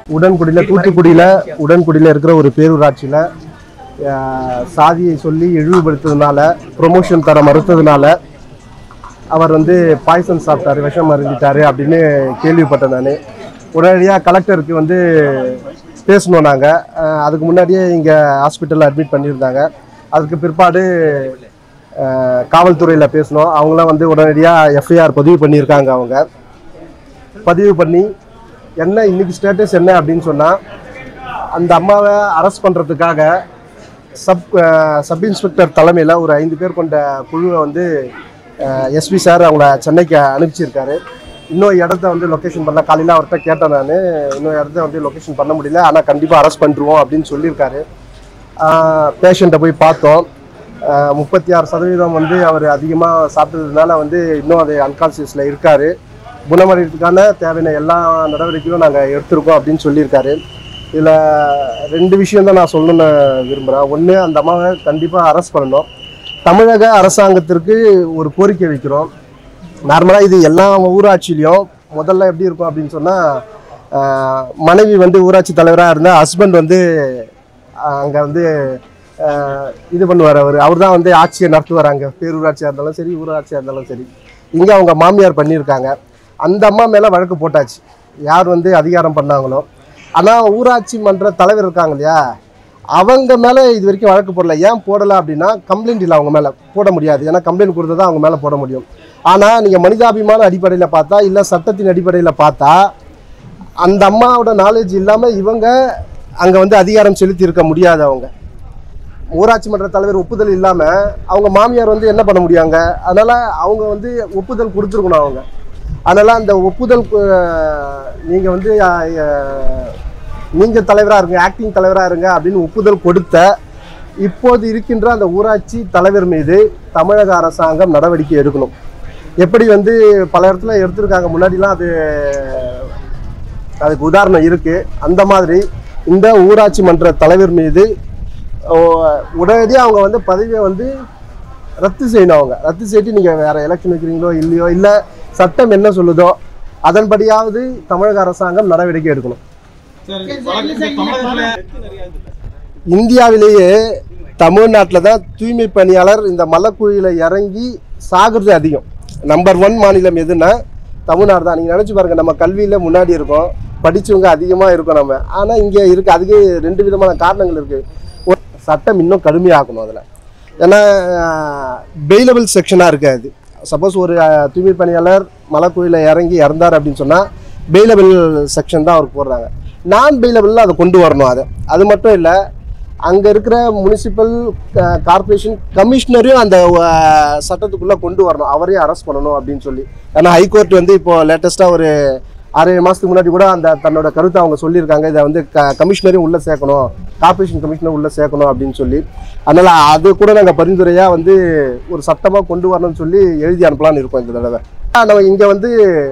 உடன்குடியில தூத்துக்குடியில உடன்குடியில இருக்கிற ஒரு பேரூராட்சியில அஹ், சாதியை சொல்லி இழிவுபடுத்ததுனால ப்ரொமோஷன் தர மறுத்ததுனால அவர் வந்து பாய்சன் சாப்பிட்டாரு விஷம் அருந்திட்டாரு அப்படின்னு கேள்விப்பட்டேன் நான் உடனடியாக கலெக்டருக்கு வந்து பேசணும் நாங்கள் அதுக்கு முன்னாடியே இங்கே ஹாஸ்பிட்டலில் அட்மிட் பண்ணியிருந்தாங்க அதுக்கு பிற்பாடு அஹ், காவல்துறையில் பேசணும் அவங்களாம் வந்து உடனடியாக எஃப்ஐஆர் பதிவு பண்ணியிருக்காங்க அவங்க பதிவு பண்ணி என்ன இன்னைக்கு ஸ்டேட்டஸ் என்ன அப்படின்னு சொன்னால் அந்த அம்மாவை அரெஸ்ட் பண்ணுறதுக்காக சப் அஹ், சப் இன்ஸ்பெக்டர் தலைமையில் ஒரு ஐந்து பேர் கொண்ட குழுவை வந்து எஸ்பி சார் அவங்கள சென்னைக்கு அனுப்பிச்சிருக்காரு இன்னும் இடத்த வந்து லொக்கேஷன் பண்ண காலையில் அவர்கிட்ட கேட்டேன் நான் இன்னும் இடத்த வந்து லொக்கேஷன் பண்ண முடியல ஆனால் கண்டிப்பாக அரெஸ்ட் பண்ணிருவோம் அப்படின்னு சொல்லியிருக்காரு பேஷண்ட்டை போய் பார்த்தோம் முப்பத்தி ஆறு சதவீதம் வந்து அவர் அதிகமாக சாப்பிட்டதுனால வந்து இன்னும் அது அன்கான்சியஸில் இருக்கார் குணமடைறதுக்கான தேவையான எல்லா நடவடிக்கையும் நாங்கள் எடுத்திருக்கோம் அப்படின்னு சொல்லியிருக்காரு இதில் ரெண்டு விஷயம் தான் நான் சொல்லணும்னு விரும்புகிறேன் ஒன்று அந்த அம்மாவை கண்டிப்பாக அரெஸ்ட் பண்ணணும் தமிழக அரசாங்கத்திற்கு ஒரு கோரிக்கை வைக்கிறோம் நார்மலாக இது எல்லா ஊராட்சியிலையும் முதல்ல எப்படி இருக்கும் அப்படின்னு சொன்னால் மனைவி வந்து ஊராட்சி தலைவராக இருந்தால் ஹஸ்பண்ட் வந்து அங்கே வந்து ஆஹ், இது பண்ணுவார் அவர் அவர் தான் வந்து ஆட்சியை நடத்துவார் அங்கே பேரூராட்சியாக இருந்தாலும் சரி ஊராட்சியாக இருந்தாலும் சரி இங்கே அவங்க மாமியார் பண்ணியிருக்காங்க அந்த அம்மா மேலே வழக்கு போட்டாச்சு யார் வந்து அதிகாரம் பண்ணாங்களோ ஆனால் ஊராட்சி மன்ற தலைவர் இருக்காங்க இல்லையா அவங்க மேலே இது வரைக்கும் வழக்கு போடல ஏன் போடலை அப்படின்னா கம்ப்ளைண்ட் இல்லை அவங்க மேலே போட முடியாது ஏன்னா கம்ப்ளைண்ட் கொடுத்தா தான் அவங்க மேலே போட முடியும் ஆனால் நீங்கள் மனிதாபிமான அடிப்படையில் பார்த்தா இல்லை சட்டத்தின் அடிப்படையில் பார்த்தா அந்த அம்மாவோட நாலேஜ் இல்லாமல் இவங்க அங்கே வந்து அதிகாரம் செலுத்தி இருக்க முடியாது அவங்க ஊராட்சி மன்ற தலைவர் ஒப்புதல் இல்லாமல் அவங்க மாமியார் வந்து என்ன பண்ண முடியாங்க அதனால் அவங்க வந்து ஒப்புதல் கொடுத்துருக்கணும் அவங்க அதனால் அந்த ஒப்புதல் நீங்கள் வந்து நீங்கள் தலைவராக இருங்க ஆக்டிங் தலைவராக இருங்க அப்படின்னு ஒப்புதல் கொடுத்த இப்போது இருக்கின்ற அந்த ஊராட்சி தலைவர் மீது தமிழக அரசாங்கம் நடவடிக்கை எடுக்கணும் எப்படி வந்து பல இடத்துல எடுத்திருக்காங்க முன்னாடிலாம் அது அதுக்கு உதாரணம் இருக்கு அந்த மாதிரி இந்த ஊராட்சி மன்ற தலைவர் மீது உடனடியாக அவங்க வந்து பதவியை வந்து ரத்து செய்யணும் அவங்க ரத்து செய்துட்டு நீங்கள் வேற எலெக்ஷன் வைக்கிறீங்களோ இல்லையோ இல்லை சட்டம் என்ன சொல்லுதோ அதன்படியாவது தமிழக அரசாங்கம் நடவடிக்கை எடுக்கணும் சார் வழக்கு இந்த தமிழகத்துல இந்தியாவிலேயே தமிழ்நாட்டில் தான் தூய்மை பணியாளர் இந்த மலைக்குழியில் இறங்கி சாகுறது அதிகம் நம்பர் ஒன் மாநிலம் எதுன்னா தமிழ்நாடு தான் நீங்கள் நினச்சி பாருங்கள் நம்ம கல்வியில் முன்னாடி இருக்கோம் படித்தவங்க அதிகமாக இருக்கோம் நம்ம ஆனால் இங்கே இருக்குது அதுக்கு ரெண்டு விதமான காரணங்கள் இருக்குது சட்டம் இன்னும் கடுமையாக்கணும் அதில் ஏன்னா பெயிலபிள் செக்ஷனாக இருக்காது சப்போஸ் ஒரு அஹ், தூய்மை பணியாளர் மலைக்குழியில் இறங்கி இறந்தார் அப்படின்னு சொன்னால் பெயிலபிள் செக்ஷன் தான் அவருக்கு போடுறாங்க நான் பெயிலபிளில் அதை கொண்டு வரணும் அதை அது மட்டும் இல்லை அங்கே இருக்கிற முனிசிபல் கார்ப்பரேஷன் கமிஷனரையும் அந்த அஹ், சட்டத்துக்குள்ளே கொண்டு வரணும் அவரையும் அரெஸ்ட் பண்ணணும் அப்படின்னு சொல்லி ஏன்னா ஹைகோர்ட் வந்து இப்போ லேட்டஸ்ட்டாக ஒரு ஆறு ஏழு மாதத்துக்கு முன்னாடி கூட அந்த தன்னோட கருத்தை அவங்க சொல்லியிருக்காங்க இதை வந்து க கமிஷனரையும் உள்ளே சேர்க்கணும் கார்ப்பரேஷன் கமிஷனர் உள்ளே சேர்க்கணும் அப்படின்னு சொல்லி அதனால் அது கூட நாங்கள் பரிந்துரையாக வந்து ஒரு சட்டமாக கொண்டு வரணும்னு சொல்லி எழுதி அனுப்பலாம்னு இருக்கோம் இந்த தடவை நம்ம இங்கே வந்து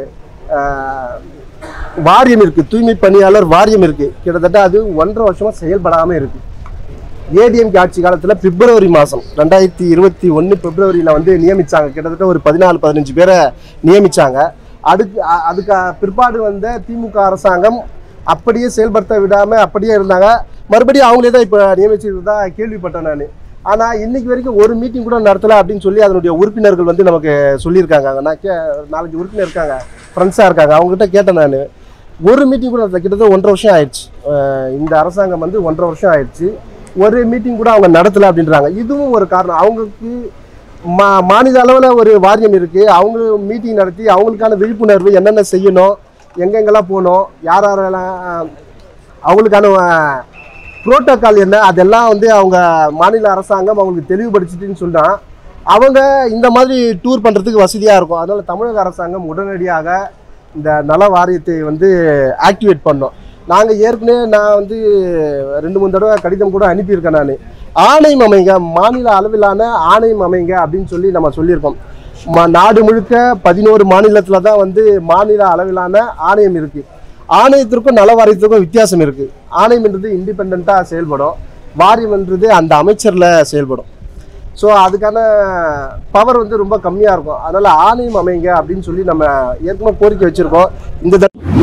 அஹ், வாரியம் இருக்குது தூய்மை பணியாளர் வாரியம் இருக்குது கிட்டத்தட்ட அது ஒன்றரை வருஷமாக செயல்படாமல் இருக்குது ஏடிஎம்கே ஆட்சி காலத்தில் பிப்ரவரி மாதம் ரெண்டாயிரத்தி இருபத்தி ஒன்று பிப்ரவரியில் வந்து நியமிச்சாங்க கிட்டத்தட்ட ஒரு பதினாலு பதினஞ்சு பேரை நியமிச்சாங்க அதுக்கு அ- அதுக்கு பிற்பாடு வந்த திமுக அரசாங்கம் அப்படியே செயல்படுத்த விடாமல் அப்படியே இருந்தாங்க மறுபடியும் அவங்களே தான் இப்போ நியமிச்சிருந்ததா கேள்விப்பட்டேன் நான் ஆனால் இன்னைக்கு வரைக்கும் ஒரு மீட்டிங் கூட நடத்தலை அப்படின்னு சொல்லி அதனுடைய உறுப்பினர்கள் வந்து நமக்கு சொல்லியிருக்காங்க நான் கே நாலஞ்சு உறுப்பினர் இருக்காங்க ஃப்ரெண்ட்ஸாக இருக்காங்க அவங்ககிட்ட கேட்டேன் நான் ஒரு மீட்டிங் கூட நடத்தல. கிட்டத்தட்ட ஒன்றரை வருஷம் ஆயிடுச்சு அஹ் இந்த அரசாங்கம் வந்து ஒன்றரை வருஷம் ஆயிடுச்சு ஒரு மீட்டிங் கூட அவங்க நடத்தலை அப்படின்றாங்க இதுவும் ஒரு காரணம் அவங்களுக்கு மா மாநில அளவில் ஒரு வாரியம் இருக்குது அவங்க மீட்டிங் நடத்தி அவங்களுக்கான விழிப்புணர்வு என்னென்ன செய்யணும் எங்கெங்கெல்லாம் போகணும் யார் யாரெல்லாம் அவங்களுக்கான புரோட்டோக்கால் என்ன அதெல்லாம் வந்து அவங்க மாநில அரசாங்கம் அவங்களுக்கு தெளிவுபடுத்திட்டுன்னு சொன்னால் அவங்க இந்த மாதிரி டூர் பண்ணுறதுக்கு வசதியாக இருக்கும் அதனால் தமிழக அரசாங்கம் உடனடியாக இந்த நல வாரியத்தை வந்து ஆக்டிவேட் பண்ணோம் நாங்கள் ஏற்கனவே நான் வந்து ரெண்டு மூணு தடவை கடிதம் கூட அனுப்பியிருக்கேன் நான் ஆணையம் அமைங்க மாநில அளவிலான ஆணையம் அமைங்க அப்படின்னு சொல்லி நம்ம சொல்லியிருக்கோம் ம- நாடு முழுக்க பதினோரு மாநிலத்தில் தான் வந்து மாநில அளவிலான ஆணையம் இருக்குது ஆணையத்திற்கும் நல வாரியத்திற்கும் வித்தியாசம் இருக்குது ஆணையம்ன்றது இண்டிபெண்ட்டாக செயல்படும் வாரியம்ன்றது அந்த அமைச்சரில் செயல்படும் ஸோ அதுக்கான பவர் வந்து ரொம்ப கம்மியாக இருக்கும் அதனால் ஆணையம் அமைங்க அப்படின்னு சொல்லி நம்ம ஏற்கனவே கோரிக்கை வச்சுருக்கோம் இந்த தடவை